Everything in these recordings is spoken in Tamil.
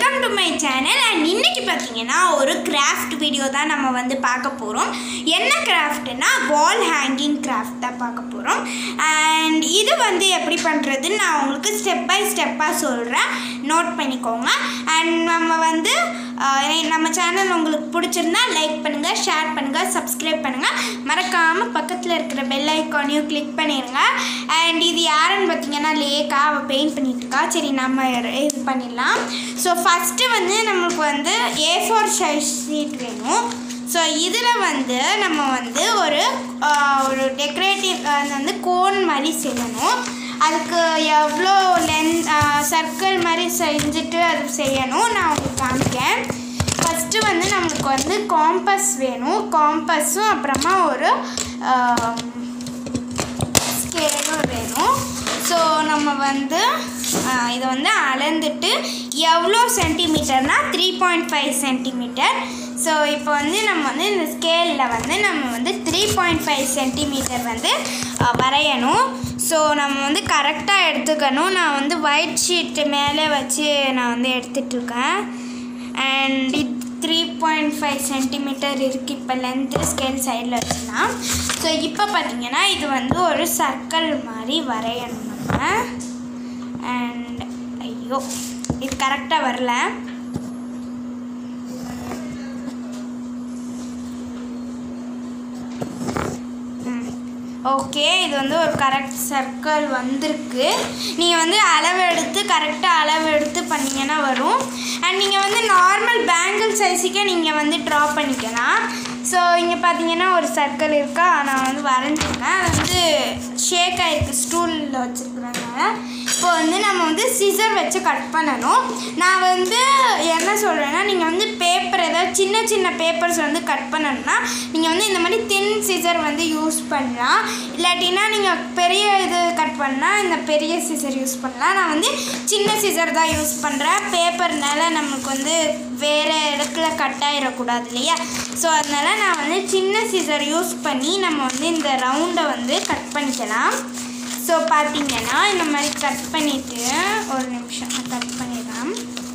welcome to my channel and இன்னைக்கு பார்த்தீங்கன்னா ஒரு கிராஃப்ட் வீடியோ தான் நம்ம வந்து பார்க்க போகிறோம் என்ன கிராஃப்ட்னா வால் ஹேங்கிங் கிராஃப்ட் தான் பார்க்க போகிறோம் அண்ட் இது வந்து எப்படி பண்ணுறதுன்னு நான் உங்களுக்கு ஸ்டெப் பை ஸ்டெப்பாக சொல்கிறேன் நோட் பண்ணிக்கோங்க அண்ட் நம்ம வந்து அஹ், நம்ம சேனல் உங்களுக்கு பிடிச்சிருந்தா லைக் பண்ணுங்கள் ஷேர் பண்ணுங்கள் சப்ஸ்கிரைப் பண்ணுங்கள் மறக்காமல் பக்கத்தில் இருக்கிற பெல் ஐக்கானையும் கிளிக் பண்ணிடுங்க அண்ட் இது யாருன்னு பார்த்தீங்கன்னா லேக்கா அவள் பெயிண்ட் பண்ணிட்டு இருக்கா சரி நம்ம இது பண்ணிடலாம் ஸோ ஃபஸ்ட்டு வந்து நம்மளுக்கு வந்து ஏ ஃபோர் சைஸ் ஷீட் வேணும் ஸோ இதில் வந்து நம்ம வந்து ஒரு ஆஹ், ஒரு டெக்கரேட்டிவ் வந்து கோன் மாதிரி செய்யணும் அதுக்கு எவ்வளோ லென் சர்க்கிள் மாதிரி செஞ்சுட்டு அது செய்யணும் நான் உங்களுக்கு காமிக்கேன் ஃபஸ்ட்டு வந்து நம்மளுக்கு வந்து காம்பஸ் வேணும் காம்பஸும் அப்புறமா ஒரு ஸ்கேலும் வேணும் ஸோ நம்ம வந்து ஆஹ், இதை வந்து அளந்துட்டு எவ்வளோ சென்டிமீட்டர்னா three point five centimetre so இப்போ வந்து நம்ம வந்து இந்த ஸ்கேலில் வந்து நம்ம வந்து த்ரீ பாயிண்ட் ஃபைவ் சென்டிமீட்டர் வந்து ஆஹ், வரையணும் ஸோ நம்ம வந்து கரெக்டாக எடுத்துக்கணும் நான் வந்து ஒயிட் ஷீட்டு மேலே வச்சு நான் வந்து எடுத்துட்ருக்கேன் அண்ட் இது த்ரீ பாயிண்ட் ஃபைவ் சென்டிமீட்டர் இருக்குது இப்போ லென்த்து ஸ்கேல் சைடில் வச்சுக்கலாம் ஸோ இப்போ பார்த்தீங்கன்னா இது வந்து ஒரு சர்க்கிள் மாதிரி வரையணும் நம்ம அண்ட் ஐயோ இது கரெக்டாக வரல ஓகே இது வந்து ஒரு கரெக்ட் சர்க்கிள் வந்திருக்கு நீங்கள் வந்து அளவு எடுத்து கரெக்டாக அளவு எடுத்து பண்ணிங்கன்னா வரும் அண்ட் நீங்கள் வந்து நார்மல் பேங்கிள் சைஸுக்கே நீங்கள் வந்து ட்ரா பண்ணிக்கலாம் ஸோ இங்கே பார்த்தீங்கன்னா ஒரு சர்க்கிள் இருக்கா நான் வந்து வரைஞ்சிருக்கேன் அது வந்து ஷேக் ஆகிருக்கு ஸ்டூலில் வச்சுருக்குறதுனால இப்போ வந்து நம்ம வந்து சிசர் வச்சு கட் பண்ணணும் நான் வந்து என்ன சொல்கிறேன்னா நீங்கள் வந்து பேப்பர் ஏதாவது சின்ன சின்ன பேப்பர்ஸ் வந்து கட் பண்ணணும்னா நீங்கள் வந்து இந்த மாதிரி தின் சிசர் வந்து யூஸ் பண்ணலாம் இல்லாட்டினா நீங்கள் பெரிய இது கட் பண்ணால் இந்த பெரிய சிசர் யூஸ் பண்ணலாம் நான் வந்து சின்ன சிசர் தான் யூஸ் பண்ணுறேன் பேப்பர்னால நமக்கு வந்து வேறு இடத்துல கட் ஆகிடக்கூடாது இல்லையா ஸோ அதனால நான் வந்து சின்ன சிசர் யூஸ் பண்ணி நம்ம வந்து இந்த ரவுண்டை வந்து கட் பண்ணிக்கலாம் ஸோ பார்த்தீங்கன்னா இந்த மாதிரி கட் பண்ணிவிட்டு ஒரு நிமிஷம் நான் கட் பண்ணிடலாம்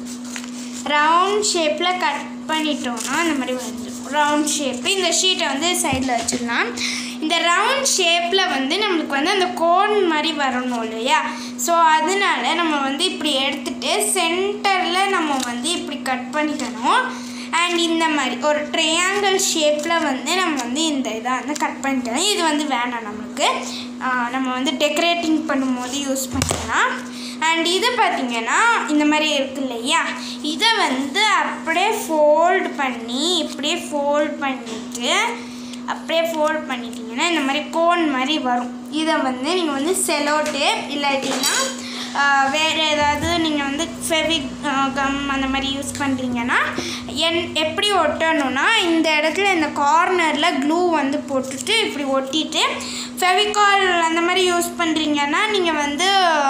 ரவுண்ட் ஷேப்பில் கட் பண்ணிட்டோம்னா இந்த மாதிரி வந்துடும் ரவுண்ட் ஷேப்பு இந்த ஷீட்டை வந்து சைடில் வச்சிடலாம் இந்த ரவுண்ட் ஷேப்பில் வந்து நம்மளுக்கு வந்து அந்த கோன் மாதிரி வரணும் இல்லையா ஸோ அதனால நம்ம வந்து இப்படி எடுத்துட்டு சென்டரில் நம்ம வந்து இப்படி கட் பண்ணிக்கணும் அண்ட் இந்த மாதிரி ஒரு ட்ரையாங்கிள் ஷேப்பில் வந்து நம்ம வந்து இந்த இதை வந்து கட் பண்ணிக்கலாம் இது வந்து வேணாம் நம்மளுக்கு ஆஹ் நம்ம வந்து டெக்கரேட்டிங் பண்ணும்போது யூஸ் பண்ணிக்கலாம் அண்ட் இது பார்த்திங்கன்னா இந்த மாதிரி இருக்கு இல்லையா இதை வந்து அப்படியே ஃபோல்ட் பண்ணி இப்படியே ஃபோல்ட் பண்ணிவிட்டு அப்படியே ஃபோல்ட் பண்ணிட்டீங்கன்னா இந்த மாதிரி கோன் மாதிரி வரும் இதை வந்து நீங்கள் வந்து செலோ டேப் இல்லாட்டினா ஆஹ், வேறு ஏதாவது நீங்கள் வந்து ஃபெவிக் கம் அந்த மாதிரி யூஸ் பண்ணுறீங்கன்னா என் எப்படி ஒட்டணும்னா இந்த இடத்துல இந்த கார்னரில் க்ளூ வந்து போட்டுட்டு இப்படி ஒட்டிட்டு ஃபெவிகால் அந்த மாதிரி யூஸ் பண்ணுறீங்கன்னா நீங்கள் வந்து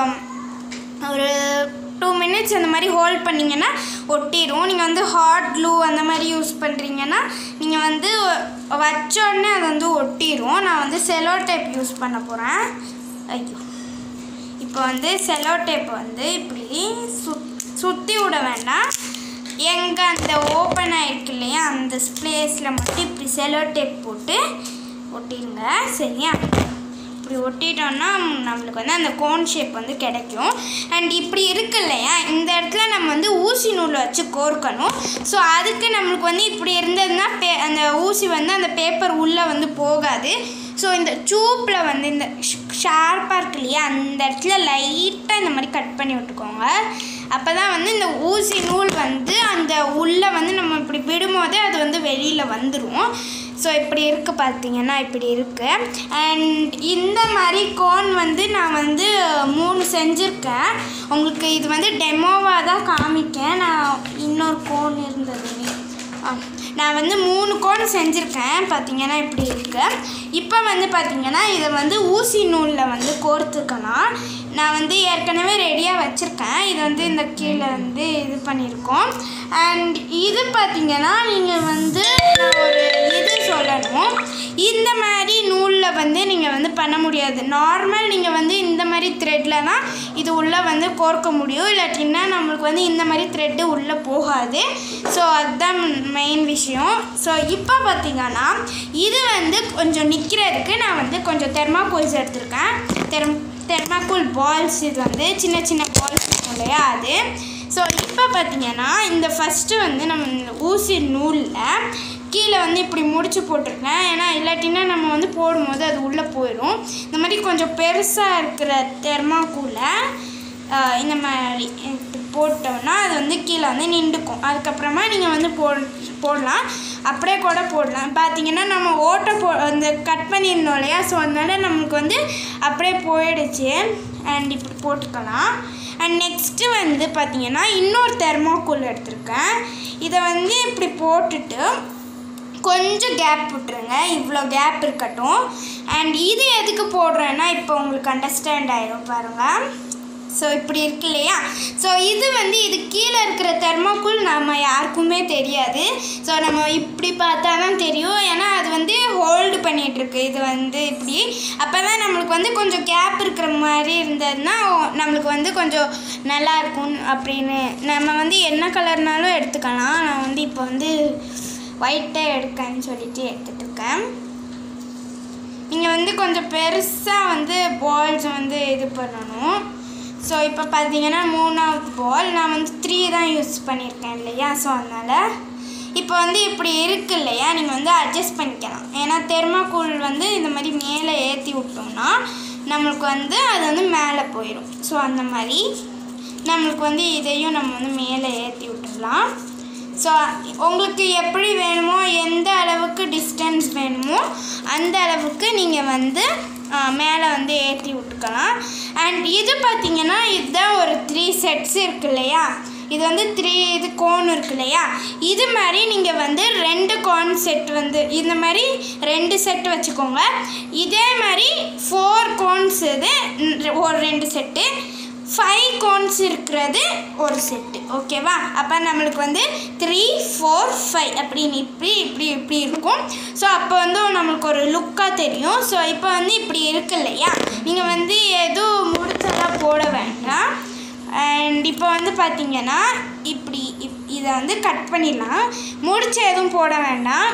ஒரு டூ மினிட்ஸ் அந்த மாதிரி ஹோல்ட் பண்ணிங்கன்னா ஒட்டிடும் நீங்கள் வந்து ஹாட் க்ளூ அந்த மாதிரி யூஸ் பண்ணுறீங்கன்னா நீங்கள் வந்து வச்ச உடனே அது வந்து ஒட்டிடும் நான் வந்து செலோ டேப் யூஸ் பண்ண போகிறேன் ஐயோ இப்போ வந்து செலோ டேப் வந்து இப்படி சுத் சுற்றி விட வேண்டாம் எங்கே அந்த ஓப்பன் ஆகிருக்கு இல்லையா அந்த ஸ்ப்ளேஸில் மட்டும் இப்படி செலோ டேப் போட்டு ஒட்டிடுங்க சரியா இப்படி ஒட்டிட்டோம்னா நம்மளுக்கு வந்து அந்த கோன் ஷேப் வந்து கிடைக்கும் அண்ட் இப்படி இருக்கு இல்லையா இந்த இடத்துல நம்ம வந்து ஊசி நூல் வச்சு கோர்க்கணும் ஸோ அதுக்கு நம்மளுக்கு வந்து இப்படி இருந்ததுன்னா பே அந்த ஊசி வந்து அந்த பேப்பர் உள்ளே வந்து போகாது ஸோ இந்த சூப்பில் வந்து இந்த ஷார்ப்பாக இருக்கு இல்லையா அந்த இடத்துல லைட்டாக இந்த மாதிரி கட் பண்ணி விட்டுக்கோங்க அப்போ தான் வந்து இந்த ஊசி நூல் வந்து அந்த உள்ளே வந்து நம்ம இப்படி விடும்போதே அது வந்து வெளியில் வந்துடும் ஸோ இப்படி இருக்குது பார்த்தீங்கன்னா இப்படி இருக்குது அண்ட் இந்த மாதிரி கோன் வந்து நான் வந்து மூணு செஞ்சுருக்கேன் உங்களுக்கு இது வந்து டெமோவாக தான் காமிக்கேன் நான் இன்னொரு கோன் இருந்தது ஆ, நான் வந்து மூணு கோன் செஞ்சுருக்கேன் பார்த்தீங்கன்னா இப்படி இருக்கு இப்போ வந்து பார்த்தீங்கன்னா இதை வந்து ஊசி நூலில் வந்து கோர்த்துக்கலாம் நான் வந்து ஏற்கனவே ரெடியாக வச்சுருக்கேன் இது வந்து இந்த கீழே வந்து இது பண்ணியிருக்கோம் அண்ட் இது பார்த்தீங்கன்னா நீங்கள் வந்து நான் ஒரு இது சொல்லணும் இந்த மாதிரி நூலில் வந்து நீங்கள் வந்து பண்ண முடியாது நார்மல் நீங்கள் வந்து இந்த மாதிரி த்ரெட்டில் தான் இது உள்ளே வந்து கோர்க்க முடியும் இல்லாட்டின்னா நம்மளுக்கு வந்து இந்த மாதிரி த்ரெட்டு உள்ளே போகாது ஸோ அதுதான் மெயின் விஷயம் ஸோ இப்போ பார்த்தீங்கன்னா இது வந்து கொஞ்சம் நிற்கிறதுக்கு நான் வந்து கொஞ்சம் தெர்மாகோல்ஸ் எடுத்திருக்கேன் தெர்ம் தெர்மாக்கோல் பால்ஸ் இது வந்து சின்ன சின்ன பால்ஸ் இருக்கும் இல்லையா அது ஸோ இப்போ பார்த்தீங்கன்னா இந்த ஃபஸ்ட்டு வந்து நம்ம இந்த ஊசி நூலில் கீழே வந்து இப்படி முடிச்சு போட்டிருக்கேன் ஏன்னா இல்லாட்டினா நம்ம வந்து போடும்போது அது உள்ளே போயிடும் இந்த மாதிரி கொஞ்சம் பெருசாக இருக்கிற தெர்மாக்கூலை இந்த மாதிரி இப்படி போட்டோம்னா அது வந்து கீழே வந்து நின்றுக்கும் அதுக்கப்புறமா நீங்கள் வந்து போ போடலாம் அப்படியே கூட போடலாம் பார்த்தீங்கன்னா நம்ம ஓட்டை போ அந்த கட் பண்ணியிருந்தோம் இல்லையா ஸோ அதனால நமக்கு வந்து அப்படியே போயிடுச்சு அண்ட் இப்படி போட்டுக்கலாம் அண்ட் நெக்ஸ்ட்டு வந்து பார்த்தீங்கன்னா இன்னொரு தெர்மாக்கோல் எடுத்திருக்கேன் இதை வந்து இப்படி போட்டுட்டு கொஞ்சம் கேப் விட்டுருங்க இவ்வளோ கேப் இருக்கட்டும் அண்ட் இது எதுக்கு போடுறேன்னா இப்போ உங்களுக்கு அண்டர்ஸ்டாண்ட் ஆயிரும் பாருங்கள் ஸோ இப்படி இருக்கு இல்லையா ஸோ இது வந்து இது கீழே இருக்கிற தெர்மாக்குள் நம்ம யாருக்குமே தெரியாது ஸோ நம்ம இப்படி பார்த்தா தான் தெரியும் ஏன்னா அது வந்து ஹோல்டு பண்ணிகிட்ருக்கு இது வந்து இப்படி அப்போ தான் நம்மளுக்கு வந்து கொஞ்சம் கேப் இருக்கிற மாதிரி இருந்ததுன்னா நம்மளுக்கு வந்து கொஞ்சம் நல்லா இருக்கும் அப்படின்னு நம்ம வந்து என்ன கலர்னாலும் எடுத்துக்கலாம் நான் வந்து இப்போ வந்து ஒயிட்டே எடுக்கேன்னு சொல்லிட்டு எடுத்துகிட்டு இருக்கேன் நீங்கள் வந்து கொஞ்சம் பெருசாக வந்து பால்ஸ் வந்து இது பண்ணணும் ஸோ இப்போ பார்த்தீங்கன்னா மூணாவது பால் நான் வந்து த்ரீ தான் யூஸ் பண்ணியிருக்கேன் இல்லையா ஸோ அதனால் இப்போ வந்து இப்படி இருக்கு இல்லையா நீங்கள் வந்து அட்ஜஸ்ட் பண்ணிக்கலாம் ஏன்னா தெர்மாக்கூல் வந்து இந்த மாதிரி மேலே ஏற்றி விட்டோம்னா நம்மளுக்கு வந்து அது வந்து மேலே போயிடும் ஸோ அந்த மாதிரி நம்மளுக்கு வந்து இதையும் நம்ம வந்து மேலே ஏற்றி விட்டுடலாம் ஸோ உங்களுக்கு எப்படி வேணுமோ எந்த அளவுக்கு டிஸ்டன்ஸ் வேணுமோ அந்த அளவுக்கு நீங்கள் வந்து மேலே வந்து ஏற்றி விட்டுக்கலாம் அண்ட் இது பார்த்தீங்கன்னா இதுதான் ஒரு த்ரீ செட்ஸ் இருக்கு இல்லையா இது வந்து த்ரீ இது கோன் இருக்கு இல்லையா இது மாதிரி நீங்கள் வந்து ரெண்டு கோன் செட் வந்து இந்த மாதிரி ரெண்டு செட் வச்சுக்கோங்க இதே மாதிரி ஃபோர் கோன்ஸ் இது ம், ஒரு ரெண்டு செட்டு ஃபைவ் கோன்ஸ் இருக்கிறது ஒரு செட்டு ஓகேவா அப்போ நம்மளுக்கு வந்து த்ரீ ஃபோர் ஃபைவ் அப்படின்னு இப்படி இப்படி இப்படி இருக்கும் ஸோ அப்போ வந்து நம்மளுக்கு ஒரு லுக்காக தெரியும் ஸோ இப்போ வந்து இப்படி இருக்கு இல்லையா நீங்கள் வந்து எதுவும் முடிச்செல்லாம் போட வேண்டாம் அண்ட் இப்போ வந்து பார்த்தீங்கன்னா இப்படி இப் இதை வந்து கட் பண்ணிடலாம் முடிச்சு எதுவும் போட வேண்டாம்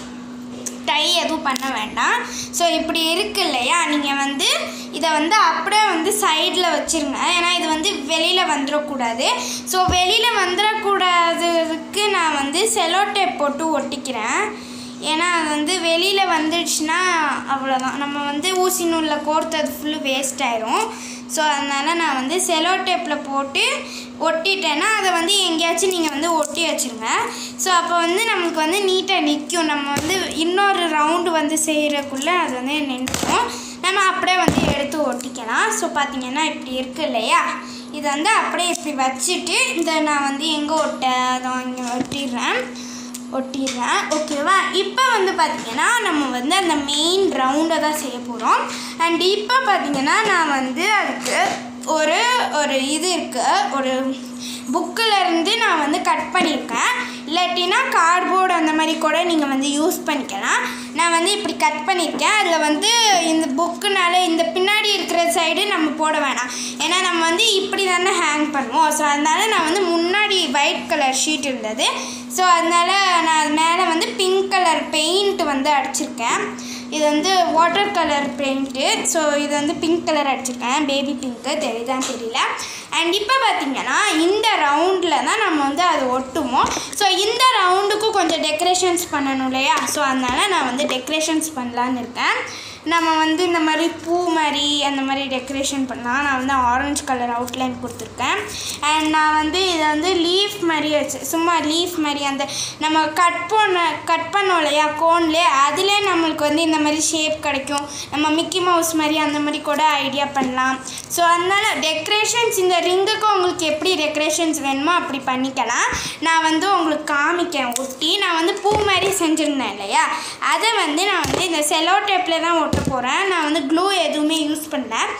டை எதுவும் பண்ண வேண்டாம் ஸோ இப்படி இருக்கு இல்லையா நீங்கள் வந்து இதை வந்து அப்படியே வந்து சைடில் வச்சுருங்க ஏன்னா இது வந்து வெளியில் வந்துடக்கூடாது ஸோ வெளியில் வந்துடக்கூடாததுக்கு நான் வந்து செலோ டேப் போட்டு ஒட்டிக்கிறேன் ஏன்னா அது வந்து வெளியில் வந்துடுச்சுன்னா அவ்வளோதான் நம்ம வந்து ஊசி நூலில் கோர்த்தது ஃபுல்லு வேஸ்ட் ஆயிரும் ஸோ அதனால் நான் வந்து செலோ டேப்பில் போட்டு ஒட்டிட்டேன்னா அதை வந்து எங்கேயாச்சும் நீங்கள் வந்து ஒட்டி வச்சுருங்க ஸோ அப்போ வந்து நமக்கு வந்து நீட்டாக நிற்கும் நம்ம வந்து இன்னொரு ரவுண்டு வந்து செய்கிறக்குள்ளே அது வந்து நின்றுடும் நம்ம அப்படியே வந்து எடுத்து ஒட்டிக்கலாம் ஸோ பார்த்தீங்கன்னா இப்படி இருக்கு இல்லையா இது வந்து அப்படியே இப்படி வச்சுட்டு இந்த நான் வந்து எங்கே ஒட்ட அதை இங்கே ஒட்டிடுறேன் ஒட்டிடுறேன் ஓகேவா இப்போ வந்து பார்த்தீங்கன்னா நம்ம வந்து அந்த மெயின் ரவுண்டை தான் செய்ய போகிறோம் அண்ட் இப்போ பார்த்தீங்கன்னா நான் வந்து அதுக்கு ஒரு ஒரு இது இருக்குது ஒரு புக்கில் இருந்து நான் வந்து கட் பண்ணியிருக்கேன் இல்லாட்டினா கார்ட்போர்டு அந்த மாதிரி கூட நீங்கள் வந்து யூஸ் பண்ணிக்கலாம் நான் வந்து இப்படி கட் பண்ணியிருக்கேன் அதில் வந்து இந்த புக்குனால இந்த பின்னாடி இருக்கிற சைடு நம்ம போட வேணாம் ஏன்னா நம்ம வந்து இப்படி தானே ஹேங் பண்ணுவோம் ஸோ அதனால நான் வந்து முன்னாடி ஒயிட் கலர் ஷீட் இருந்தது ஸோ அதனால நான் அது மேலே வந்து பிங்க் கலர் பெயிண்ட் வந்து அடிச்சிருக்கேன் இது வந்து வாட்டர் கலர் பெயிண்ட்டு ஸோ இது வந்து பிங்க் கலர் அடிச்சிருக்கேன் பேபி பிங்க்கு தெரியுதான்னு தெரியல அண்ட் இப்போ பார்த்தீங்கன்னா இந்த ரவுண்டில் தான் நம்ம வந்து அது ஒட்டுவோம் ஸோ இந்த ரவுண்டுக்கும் கொஞ்சம் டெக்கரேஷன்ஸ் பண்ணணும் இல்லையா ஸோ அதனால நான் வந்து டெக்கரேஷன்ஸ் பண்ணலான்னு இருக்கேன் நம்ம வந்து இந்த மாதிரி பூ மாதிரி அந்த மாதிரி டெக்கரேஷன் பண்ணலாம் நான் வந்து ஆரஞ்சு கலர் அவுட்லைன் கொடுத்துருக்கேன் அண்ட் நான் வந்து இதை வந்து லீஃப் மாதிரி வச்சு சும்மா லீஃப் மாதிரி அந்த நம்ம கட் பண்ண கட் பண்ணோம் இல்லையா கோன்லேயே அதிலே நம்மளுக்கு வந்து இந்த மாதிரி ஷேப் கிடைக்கும் நம்ம மிக்கி மவுஸ் மாதிரி அந்த மாதிரி கூட ஐடியா பண்ணலாம் ஸோ அதனால் டெக்கரேஷன்ஸ் இந்த ரிங்குக்கு உங்களுக்கு எப்படி டெக்கரேஷன்ஸ் வேணுமோ அப்படி பண்ணிக்கலாம் நான் வந்து உங்களுக்கு காமிக்கேன் ஒட்டி நான் வந்து பூ மாதிரி செஞ்சுருந்தேன் இல்லையா அதை வந்து நான் வந்து இந்த செலோ டேப்பில் தான் ஒட்ட போகிறேன் நான் வந்து க்ளூ எதுவுமே யூஸ் பண்ணல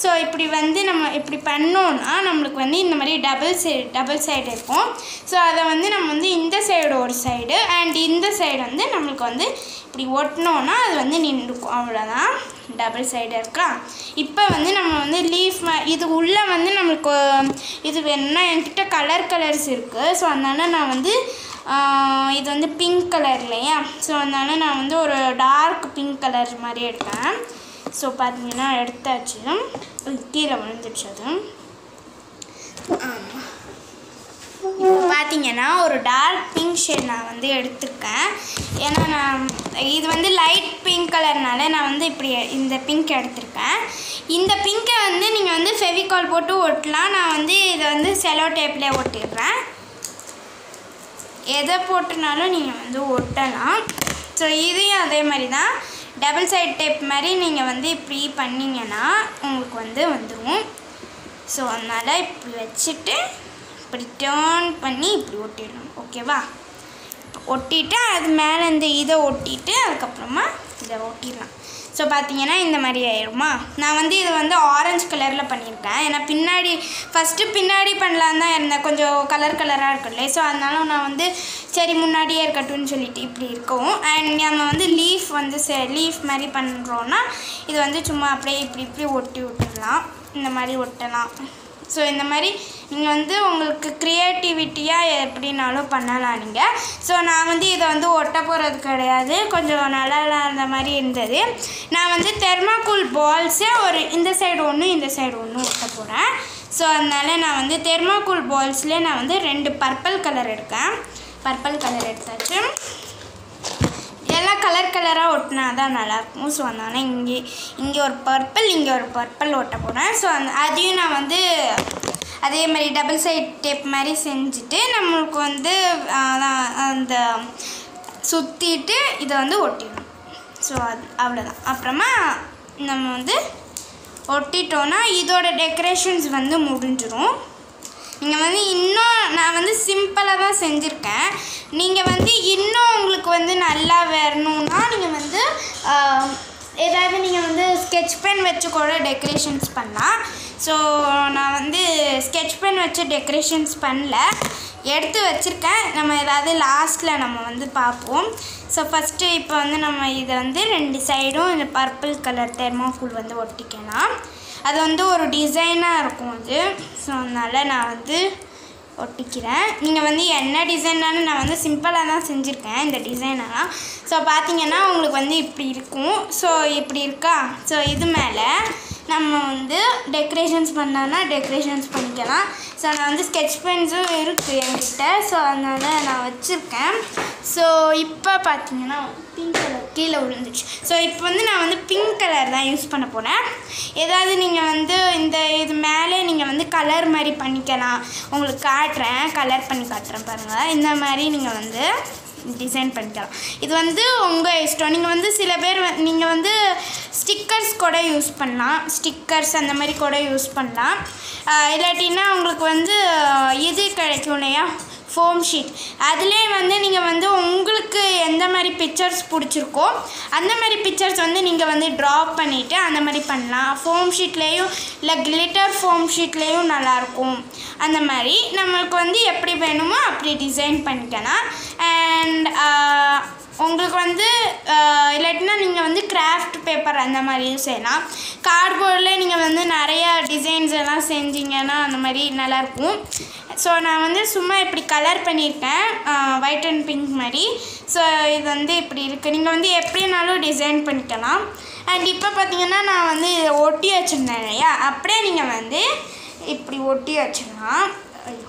ஸோ இப்படி வந்து நம்ம இப்படி பண்ணோன்னா நம்மளுக்கு வந்து இந்த மாதிரி டபுள் சைடு டபுள் சைடு இருக்கும் ஸோ அதை வந்து நம்ம வந்து இந்த சைடு ஒரு சைடு அண்ட் இந்த சைடு வந்து நம்மளுக்கு வந்து இப்படி ஒட்டினோன்னா அது வந்து நின்றுக்கும் அவ்வளோதான் டபுள் சைடு இருக்கா இப்போ வந்து நம்ம வந்து லீஃப் இது உள்ளே வந்து நம்மளுக்கு இது வேணும்னா என்கிட்ட கலர் கலர்ஸ் இருக்குது ஸோ அதனால நான் வந்து ஆஹ், இது வந்து பிங்க் கலர் இல்லையா ஸோ அதனால நான் வந்து ஒரு டார்க் பிங்க் கலர் மாதிரி எடுத்தேன் ஸோ பார்த்தீங்கன்னா எடுத்தாச்சு உய், கீழே விழுந்துச்சு அது ஆமாம் இப்போ பார்த்தீங்கன்னா ஒரு டார்க் பிங்க் ஷேட் நான் வந்து எடுத்திருக்கேன் ஏன்னா நான் இது வந்து லைட் பிங்க் கலர்னால நான் வந்து இப்படி இந்த பிங்க் எடுத்திருக்கேன் இந்த பிங்கை வந்து நீங்கள் வந்து ஃபெவிகால் போட்டு ஒட்டலாம் நான் வந்து இதை வந்து செலோ டேப்லேயே ஒட்டிடுறேன் எதை போட்டுனாலும் நீங்கள் வந்து ஒட்டலாம் ஸோ இதையும் அதே மாதிரி தான் டபுள் சைட் டேப் மாதிரி நீங்கள் வந்து இப்படி பண்ணிங்கன்னா உங்களுக்கு வந்து வந்துடும் ஸோ அதனால் இப்படி வச்சுட்டு இப்படி டேர்ன் பண்ணி இப்படி ஒட்டிடணும் ஓகேவா ஒட்டிட்டு அது மேலே இந்த இதை ஒட்டிட்டு அதுக்கப்புறமா இதை ஒட்டிடலாம் ஸோ பார்த்தீங்கன்னா இந்த மாதிரி ஆயிருமா நான் வந்து இது வந்து ஆரஞ்சு கலரில் பண்ணியிருக்கேன் ஏன்னா பின்னாடி ஃபஸ்ட்டு பின்னாடி பண்ணலான்னு தான் இருந்தேன் கொஞ்சம் கலர் கலராக இருக்குல்ல ஸோ அதனால நான் வந்து சரி முன்னாடியே இருக்கட்டும்னு சொல்லிட்டு இப்படி இருக்கும் அண்ட் நம்ம வந்து லீஃப் வந்து லீஃப் மாதிரி பண்ணுறோன்னா இது வந்து சும்மா அப்படியே இப்படி இப்படி ஒட்டி விட்டுடலாம் இந்த மாதிரி ஒட்டலாம் ஸோ இந்த மாதிரி நீங்கள் வந்து உங்களுக்கு க்ரியேட்டிவிட்டியாக எப்படினாலும் பண்ணலாம் நீங்கள் ஸோ நான் வந்து இதை வந்து ஒட்ட போகிறது கிடையாது கொஞ்சம் நல்லா இல்லாத மாதிரி இருந்தது நான் வந்து தெர்மாக்கூல் பால்ஸே ஒரு இந்த சைடு ஒன்று இந்த சைடு ஒன்று ஒட்ட போகிறேன் ஸோ அதனால் நான் வந்து தெர்மாக்கூல் பால்ஸ்லேயே நான் வந்து ரெண்டு பர்பிள் கலர் எடுக்கேன் பர்பிள் கலர் எடுத்தாச்சு எல்லாம் கலர் கலராக ஒட்டினா தான் நல்லாயிருக்கும் ஸோ அதனால் இங்கே இங்கே ஒரு பர்பிள் இங்கே ஒரு பர்பிள் ஒட்ட போகிறேன் ஸோ அந்த அதையும் நான் வந்து அதே மாதிரி டபுள் சைட் டேப் மாதிரி செஞ்சுட்டு நம்மளுக்கு வந்து அதான் அந்த சுற்றிட்டு இதை வந்து ஒட்டிடணும் ஸோ அது அவ்வளோதான் அப்புறமா நம்ம வந்து ஒட்டிட்டோன்னா இதோட டெக்கரேஷன்ஸ் வந்து முடிஞ்சிரும் நீங்கள் வந்து இன்னும் நான் வந்து சிம்பிளாக தான் செஞ்சுருக்கேன் நீங்கள் வந்து இன்னும் உங்களுக்கு வந்து நல்லா வரணும்னா நீங்கள் வந்து ஆஹ், ஏதாவது நீங்கள் வந்து ஸ்கெட்ச் பென் வச்சு கூட டெக்கரேஷன்ஸ் பண்ணலாம் ஸோ நான் வந்து ஸ்கெட்ச் பென் வச்சு டெக்கரேஷன்ஸ் பண்ணல எடுத்து வச்சுருக்கேன் நம்ம ஏதாவது லாஸ்ட்டில் நம்ம வந்து பார்ப்போம் ஸோ ஃபஸ்ட்டு இப்போ வந்து நம்ம இதை வந்து ரெண்டு சைடும் இந்த பர்பிள் கலர் தெர்மாக்கூல் வந்து ஒட்டிக்கலாம் அது வந்து ஒரு டிசைனாக இருக்கும் அது ஸோ அதனால் நான் வந்து ஒட்டிக்கிறேன் நீங்கள் வந்து என்ன டிசைனாலும் நான் வந்து சிம்பிளாக தான் செஞ்சுருக்கேன் இந்த டிசைனெல்லாம் ஸோ பார்த்தீங்கன்னா உங்களுக்கு வந்து இப்படி இருக்கும் ஸோ இப்படி இருக்கா ஸோ இது மேலே நம்ம வந்து டெக்கரேஷன்ஸ் பண்ணோன்னா டெக்கரேஷன்ஸ் பண்ணிக்கலாம் ஸோ நான் வந்து ஸ்கெட்ச் பென்ஸும் இருக்குது என்கிட்ட ஸோ அதனால் நான் வச்சுருக்கேன் ஸோ இப்போ பார்த்தீங்கன்னா பிங்க் கலர் கீழே விழுந்துச்சு ஸோ இப்போ வந்து நான் வந்து பிங்க் கலர் தான் யூஸ் பண்ண போகிறேன் ஏதாவது நீங்கள் வந்து இந்த இது மேலே நீங்கள் வந்து கலர் மாதிரி பண்ணிக்கலாம் உங்களுக்கு காட்டுறேன் கலர் பண்ணி காட்டுறேன் பாருங்கள் இந்த மாதிரி நீங்கள் வந்து டிசைன் பண்ணிக்கலாம் இது வந்து உங்கள் இஷ்டம் நீங்கள் வந்து சில பேர் வ- நீங்கள் வந்து ஸ்டிக்கர்ஸ் கூட யூஸ் பண்ணலாம் ஸ்டிக்கர்ஸ் அந்த மாதிரி கூட யூஸ் பண்ணலாம் ஆஹ் இல்லாட்டினா உங்களுக்கு வந்து ஆஹ் இது கிடைக்கும் இல்லையா ஃபோம் ஷீட் அதுலேயே வந்து நீங்கள் வந்து உங்களுக்கு எந்த மாதிரி பிக்சர்ஸ் பிடிச்சிருக்கோ அந்த மாதிரி பிக்சர்ஸ் வந்து நீங்கள் வந்து ட்ரா பண்ணிவிட்டு அந்த மாதிரி பண்ணலாம் ஃபோம் ஷீட்லேயும் இல்லை கிளிட்டர் ஃபோம் ஷீட்லேயும் நல்லாயிருக்கும் அந்த மாதிரி நம்மளுக்கு வந்து எப்படி வேணுமோ அப்படி டிசைன் பண்ணிக்கலாம் அண்ட் உங்களுக்கு வந்து ஆஹ், இல்லாட்டினா நீங்கள் வந்து கிராஃப்ட் பேப்பர் அந்த மாதிரியும் செய்யலாம் கார்ட்போர்டில் நீங்கள் வந்து நிறைய டிசைன்ஸ் எல்லாம் செஞ்சீங்கன்னா அந்த மாதிரி நல்லாயிருக்கும் ஸோ நான் வந்து சும்மா இப்படி கலர் பண்ணியிருக்கேன் ஒயிட் அண்ட் பிங்க் மாதிரி ஸோ இது வந்து இப்படி இருக்குது நீங்கள் வந்து எப்படினாலும் டிசைன் பண்ணிக்கலாம் அண்ட் இப்போ பார்த்தீங்கன்னா நான் வந்து இதை ஒட்டி வச்சுருந்தேன் இல்லையா அப்படியே நீங்கள் வந்து இப்படி ஒட்டி வச்சிடலாம் ஐயோ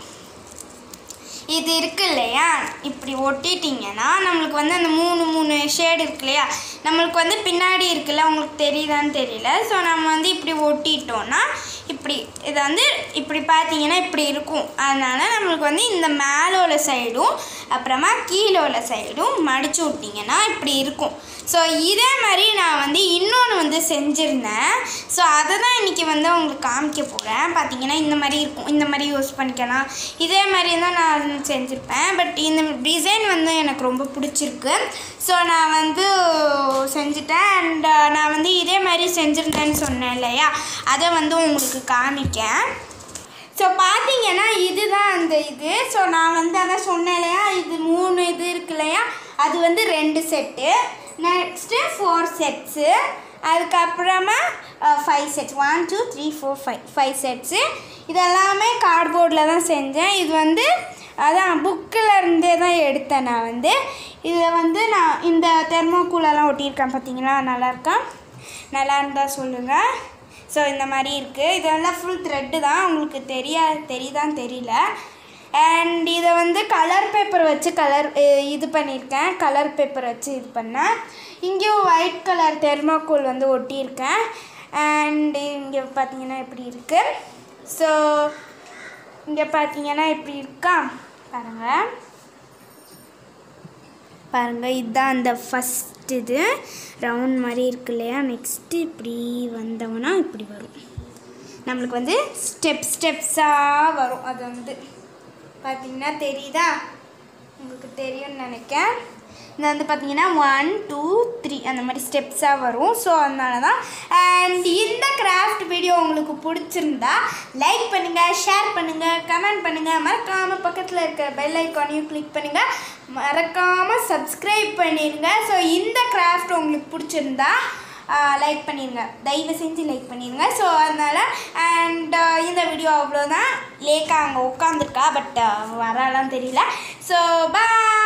இது இருக்கு இல்லையா இப்படி ஒட்டிட்டிங்கன்னா நம்மளுக்கு வந்து அந்த மூணு மூணு ஷேடு இருக்கு இல்லையா நம்மளுக்கு வந்து பின்னாடி இருக்குல்ல உங்களுக்கு தெரியுதான்னு தெரியல ஸோ நம்ம வந்து இப்படி ஒட்டிட்டோன்னா இப்படி இதை வந்து இப்படி பார்த்தீங்கன்னா இப்படி இருக்கும் அதனால் நம்மளுக்கு வந்து இந்த மேலே உள்ள சைடும் அப்புறமா கீழே உள்ள சைடும் மடிச்சு விட்டிங்கன்னா இப்படி இருக்கும் ஸோ இதே மாதிரி நான் வந்து இன்னொன்று வந்து செஞ்சுருந்தேன் ஸோ அதை தான் இன்றைக்கி வந்து உங்களுக்கு காமிக்க போகிறேன் பார்த்தீங்கன்னா இந்த மாதிரி இருக்கும் இந்த மாதிரி யூஸ் பண்ணிக்கலாம் இதே மாதிரி தான் நான் செஞ்சுருப்பேன் பட் இந்த டிசைன் வந்து எனக்கு ரொம்ப பிடிச்சிருக்கு ஸோ நான் வந்து செஞ்சுட்டேன் அண்ட் நான் வந்து இதே மாதிரி செஞ்சுருந்தேன்னு சொன்னேன் இல்லையா அதை வந்து உங்களுக்கு காமிக்கேன் ஸோ பார்த்தீங்கன்னா இதுதான் அந்த இது ஸோ நான் வந்து அதான் சொன்னேன் இல்லையா இது மூணு இது இருக்கு இல்லையா அது வந்து ரெண்டு செட்டு நெக்ஸ்ட்டு ஃபோர் செட்ஸு அதுக்கப்புறமா five sets one two three four five five sets இதெல்லாமே கார்ட்போர்டில் தான் செஞ்சேன் இது வந்து அதான் புக்கில் இருந்தே தான் எடுத்தேன் நான் வந்து இதில் வந்து நான் இந்த தெர்மோக்கூலெல்லாம் ஒட்டியிருக்கேன் பார்த்தீங்களா நல்லா இருக்கா நல்லா இருந்தால் சொல்லுங்கள் ஸோ இந்த மாதிரி இருக்குது இதெல்லாம் ஃபுல் த்ரெட்டு தான் உங்களுக்கு தெரியா தெரியுதான்னு தெரியல அண்ட் இதை வந்து கலர் பேப்பர் வச்சு கலர் இது பண்ணியிருக்கேன் கலர் பேப்பர் வச்சு இது பண்ணேன் இங்கேயும் ஒயிட் கலர் தெர்மாக்கோல் வந்து ஒட்டியிருக்கேன் அண்ட் இங்கே பார்த்தீங்கன்னா இப்படி இருக்குது ஸோ இங்கே பார்த்தீங்கன்னா இப்படி இருக்கா பாருங்கள் பாருங்கள் இதுதான் அந்த ஃபஸ்ட் இது ரவுண்ட் மாதிரி இருக்கு இல்லையா நெக்ஸ்ட்டு இப்படி வந்தோம்னா இப்படி வரும் நம்மளுக்கு வந்து ஸ்டெப் ஸ்டெப்ஸாக வரும் அது வந்து பார்த்தீங்கன்னா தெரியுதா உங்களுக்கு தெரியும்னு நினைக்கிறேன் இது வந்து பார்த்தீங்கன்னா ஒன் டூ த்ரீ அந்த மாதிரி ஸ்டெப்ஸாக வரும் ஸோ அதனால தான் அண்ட் இந்த கிராஃப்ட் வீடியோ உங்களுக்கு பிடிச்சிருந்தா லைக் பண்ணுங்கள் ஷேர் பண்ணுங்கள் கமெண்ட் பண்ணுங்கள் மறக்காமல் பக்கத்தில் இருக்க பெல் ஐக்கானையும் கிளிக் பண்ணுங்கள் மறக்காமல் சப்ஸ்கிரைப் பண்ணிடுங்க ஸோ இந்த கிராஃப்ட் உங்களுக்கு பிடிச்சிருந்தா லைக் பண்ணிடுங்க தயவு செஞ்சு லைக் பண்ணிடுங்க ஸோ அதனால் அண்ட் இந்த வீடியோ அவ்வளோதான் லேக்கா அங்கே உட்காந்துருக்கா பட் வராலாம் தெரியல ஸோ பாய்